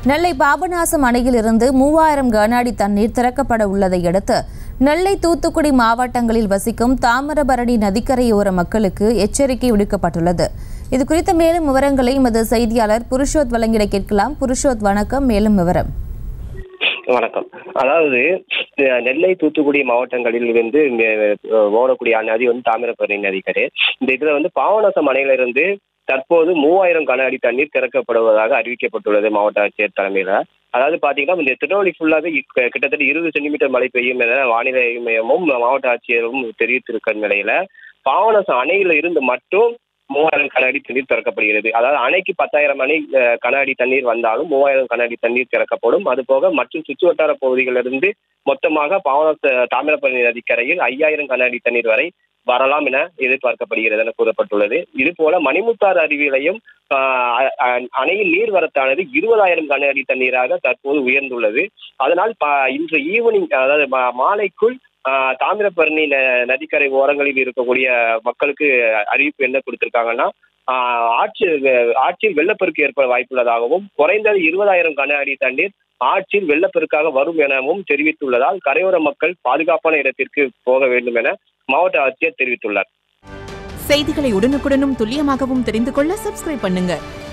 நெல்லை பாபநாசம் அணையிலிருந்து மூவாயிரம் கன அடி தண்ணீர் திறக்கப்பட உள்ளதை அடுத்து நெல்லை தூத்துக்குடி மாவட்டங்களில் வசிக்கும் தாமிரபரணி நதிக்கரையோர மக்களுக்கு எச்சரிக்கை விடுக்கப்பட்டுள்ளது இது குறித்த மேலும் விவரங்களை எமது செய்தியாளர் புருஷோத் வழங்கிட கேட்கலாம் புருஷோத் வணக்கம் மேலும் விவரம் வணக்கம் அதாவது அஹ், நெல்லை தூத்துக்குடி மாவட்டங்களில் இருந்து அஹ், ஓடக்கூடிய நதி வந்து தாமிரபரணி நதிக்கரை இந்த இதுல வந்து பாவநாசம் அணையிலிருந்து தற்போது மூவாயிரம் கன அடி தண்ணீர் திறக்கப்படுவதாக அறிவிக்கப்பட்டுள்ளது மாவட்ட ஆட்சியர் தலைமையில அதாவது பாத்தீங்கன்னா இந்த திருநெல்வேலி ஃபுல்லாவே இ- கிட்டத்தட்ட இருபது சென்டிமீட்டர் மழை பெய்யும் என வானிலை மையமும் மாவட்ட ஆட்சியரும் தெரிவித்திருக்கிற நிலையில பாவநாசம் அணையில இருந்து மட்டும் மூவாயிரம் கன அடி தண்ணீர் திறக்கப்படுகிறது அதாவது அணைக்கு பத்தாயிரம் அணை அஹ், கன அடி தண்ணீர் வந்தாலும் மூவாயிரம் கன அடி தண்ணீர் திறக்கப்படும் அது போக மற்றும் சுற்று வட்டார பகுதிகளிலிருந்து மொத்தமாக பாவநாச தாமிரபரணி நதிக்கரையில் ஐயாயிரம் கன அடி தண்ணீர் வரை வரலாம் என எதிர்பார்க்கப்படுகிறது என கூறப்பட்டுள்ளது இது போல மணிமுத்தாறு அருவியிலையும் ஆஹ், அ- அ- அணையின் நீர்வரத்தானது இருபதாயிரம் கன அடி தண்ணீராக தற்போது உயர்ந்துள்ளது அதனால் ப- இன்று ஈவினிங் அதாவது மா- மாலைக்குள் ஆஹ், தாமிரபரணி ந- நதிக்கரை ஓரங்களில் இருக்கக்கூடிய மக்களுக்கு அறிவிப்பு என்ன கொடுத்திருக்காங்கன்னா ஆஹ், ஆட்சி ஆட்சியில் வெள்ளப்பெருக்கு ஏற்பட வாய்ப்புள்ளதாகவும் குறைந்தது இருபதாயிரம் கன அடி தண்ணீர் ஆட்சியில் வெள்ளப்பெருக்காக வரும் எனவும் தெரிவித்துள்ளதால் கரையோர மக்கள் பாதுகாப்பான இடத்திற்கு போக வேண்டும் என மாவட்ட ஆட்சியர் தெரிவித்துள்ளார் செய்திகளை உடனுக்குடனும் துல்லியமாகவும் தெரிந்து கொள்ள சப்ஸ்கிரைப் பண்ணுங்க